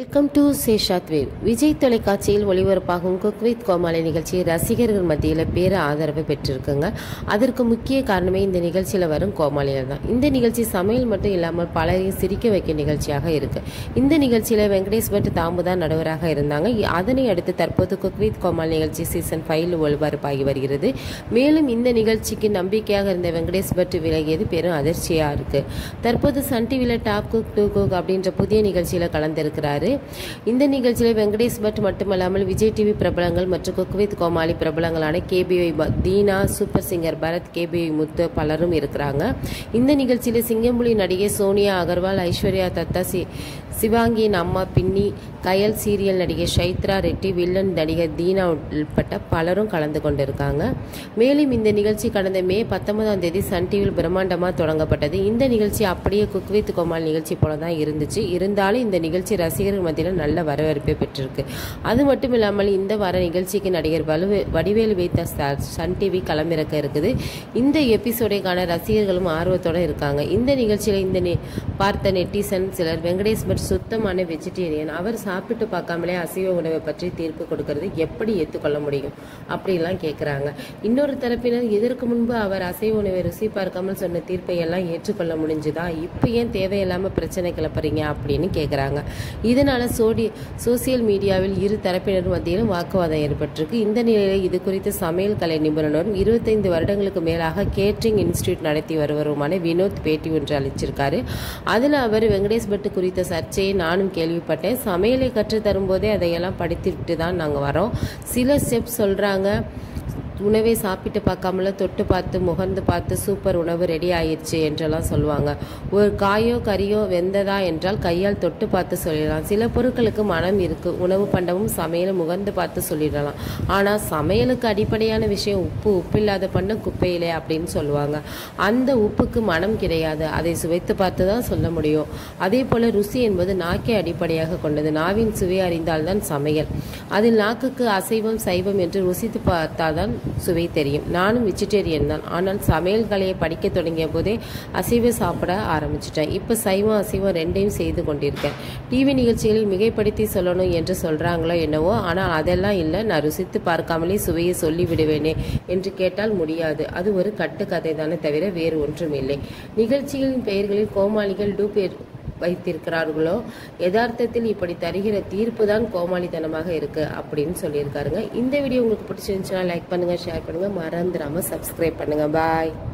welcome to சேஷாத் வேவ் விஜய் தொலைக்காட்சியில் ஒளிபரப்பாகும் குக் வித் கோமாளி நிகழ்ச்சி ரசிகர்கள் மத்தியில் பேர ஆதரவு பெற்றிருக்குங்க அதற்கு முக்கிய காரணமே இந்த நிகழ்ச்சியில் வரும் கோமாளிகள் தான் இந்த நிகழ்ச்சி சமையல் மட்டும் இல்லாமல் பலரையும் சிரிக்க வைக்க நிகழ்ச்சியாக இருக்கு இந்த நிகழ்ச்சியில் வெங்கடேஷ் பட் தாம்பு தான் நடுவராக இருந்தாங்க இ- அதனை அடுத்து தற்போது குக் வித் கோமாளி நிகழ்ச்சி சீசன் ஃபைவ்ல ஒளிபரப்பாகி வருகிறது மேலும் இந்த நிகழ்ச்சிக்கு நம்பிக்கையாக இருந்த வெங்கடேஷ் பட் விலகியது பெரும் அதிர்ச்சியாக இருக்கு தற்போது சன் டிவியில் டாப் குக் டூ குக் அப்படின்ற புதிய நிகழ்ச்சியில் கலந்திருக்கிறாரு இந்த நிகழ்ச்சியில் வெங்கடேஷ் பட் மட்டுமல்லாமல் விஜய் டிவி பிரபலங்கள் மற்றும் குக் வித் கோமாளி பிரபலங்களான KPY Deena super singer Bharath KPY Muthu பலரும் இருக்கிறாங்க இந்த நிகழ்ச்சியில் சிங்கம்புலி நடிகை சோனியா அகர்வால் ஐஸ்வர்யா தத்தா சி சிவாங்கியின் அம்மா பின்னி கயல் சீரியல் நடிகை ஷைத்ரா ரெட்டி வில்லன் நடிகர் தீனா உட்பட்ட பலரும் கலந்து கொண்டிருக்காங்க மேலும் இந்த நிகழ்ச்சி கடந்த மே பத்தொன்பதாம் தேதி சன் டிவியில் பிரம்மாண்டமாக தொடங்கப்பட்டது இந்த நிகழ்ச்சி அப்படியே குக் வித் கோமால் நிகழ்ச்சி போல தான் இருந்துச்சு இருந்தாலும் இந்த நிகழ்ச்சி ரசிகர்கள் மத்தியில் நல்ல வரவேற்பை பெற்றிருக்கு அது மட்டும் இல்லாமல் இந்த வார நிகழ்ச்சிக்கு நடிகர் வலுவே வடிவேலு வைத்த ச- சன் டிவி களமிறக்க இருக்குது இந்த எபிசோடை காண ரசிகர்களும் ஆர்வத்தோட இருக்காங்க இந்த நிகழ்ச்சியில் இந்த நெ- பார்த்த நெட்டிசன் சிலர் வெங்கடேஷ் பட் சுத்தமான வெஜிடேரியன் அவர் சாப்பிட்டு பார்க்காமலே அசைவ உணவை பற்றி தீர்ப்பு கொடுக்கறது எப்படி ஏற்றுக்கொள்ள முடியும் அப்படிலாம் கேட்குறாங்க இன்னொரு தரப்பினர் இதற்கு முன்பு அவர் அசைவ உணவை ருசி பார்க்காமல் சொன்ன தீர்ப்பை எல்லாம் ஏற்றுக்கொள்ள முடிஞ்சுதா இப்போ ஏன் தேவையில்லாமல் பிரச்சனை கிளப்புறீங்க அப்படின்னு கேட்குறாங்க இதனால சோடி சோசியல் மீடியாவில் இரு தரப்பினர் மத்தியிலும் வாக்குவாதம் ஏற்பட்டிருக்கு இந்த நிலையில் இது குறித்து சமையல் கலை நிபுணரும் இருபத்தைந்து வருடங்களுக்கு மேலாக கேட்டரிங் இன்ஸ்டியூட் நடத்தி வருவருமான வினோத் பேட்டி ஒன்று அளிச்சிருக்காரு அதில் அவர் வெங்கடேஷ் பட் குறித்த சர்ச்சையை நானும் கேள்விப்பட்டேன் சமையலை கற்றுத் தரும்போதே அதையெல்லாம் படித்துவிட்டு தான் நாங்கள் வரோம் சில ஸ்டெப் சொல்கிறாங்க உணவை சாப்பிட்டு பார்க்காமல தொட்டு பார்த்து முகர்ந்து பார்த்து சூப்பர் உணவு ரெடி ஆயிடுச்சு என்றெல்லாம் சொல்லுவாங்க ஒரு காயோ கறியோ வெந்ததா என்றால் கையால் தொட்டு பார்த்து சொல்லிடலாம் சில பொருட்களுக்கு மனம் இருக்கு உணவு பண்டமும் சமையலும் முகர்ந்து பார்த்து சொல்லிடலாம் ஆனால் சமையலுக்கு அடிப்படையான விஷயம் உப்பு உப்பு இல்லாத பண்டம் குப்பையிலே அப்படின்னு சொல்லுவாங்க அந்த உப்புக்கு மனம் கிடையாது அதை சுவைத்து பார்த்து தான் சொல்ல முடியும் அதே போல ருசி என்பது நாக்கை அடிப்படையாக கொண்டது நாவின் சுவை அறிந்தால்தான் சமையல் அதில் நாக்குக்கு அசைவம் சைவம் என்று ருசித்து பார்த்தால்தான் சுவை தெரியும் நானும் வெஜிடேரியன் தான் ஆனால் சமையல் கலையை படிக்க தொடங்கிய போதே அசைவ சாப்பிட ஆரம்பிச்சிட்டேன் இப்போ சைவம் அசைவம் ரெண்டையும் செய்து கொண்டிருக்கேன் டிவி நிகழ்ச்சிகளில் மிகைப்படுத்தி சொல்லணும் என்று சொல்றாங்களோ என்னவோ ஆனால் அதெல்லாம் இல்லை நான் ருசித்து பார்க்காமலே சுவையை சொல்லி விடுவேனே என்று கேட்டால் முடியாது அது ஒரு கட்டுக்கதை தானே தவிர வேறு ஒன்றும் இல்லை நிகழ்ச்சிகளின் பெயர்களில் கோமாளிகள் டூப் ஏற்- வைத்திருக்கிறார்களோ யதார்த்தத்தில் இப்படி தருகிற தீர்ப்பு தான் கோமாளித்தனமாக இருக்கு அப்படின்னு சொல்லியிருக்காருங்க இந்த வீடியோ உங்களுக்கு பிடிச்சிருந்துச்சுன்னா லைக் பண்ணுங்க ஷேர் பண்ணுங்க மறந்துடாம சப்ஸ்கிரைப் பண்ணுங்க பாய்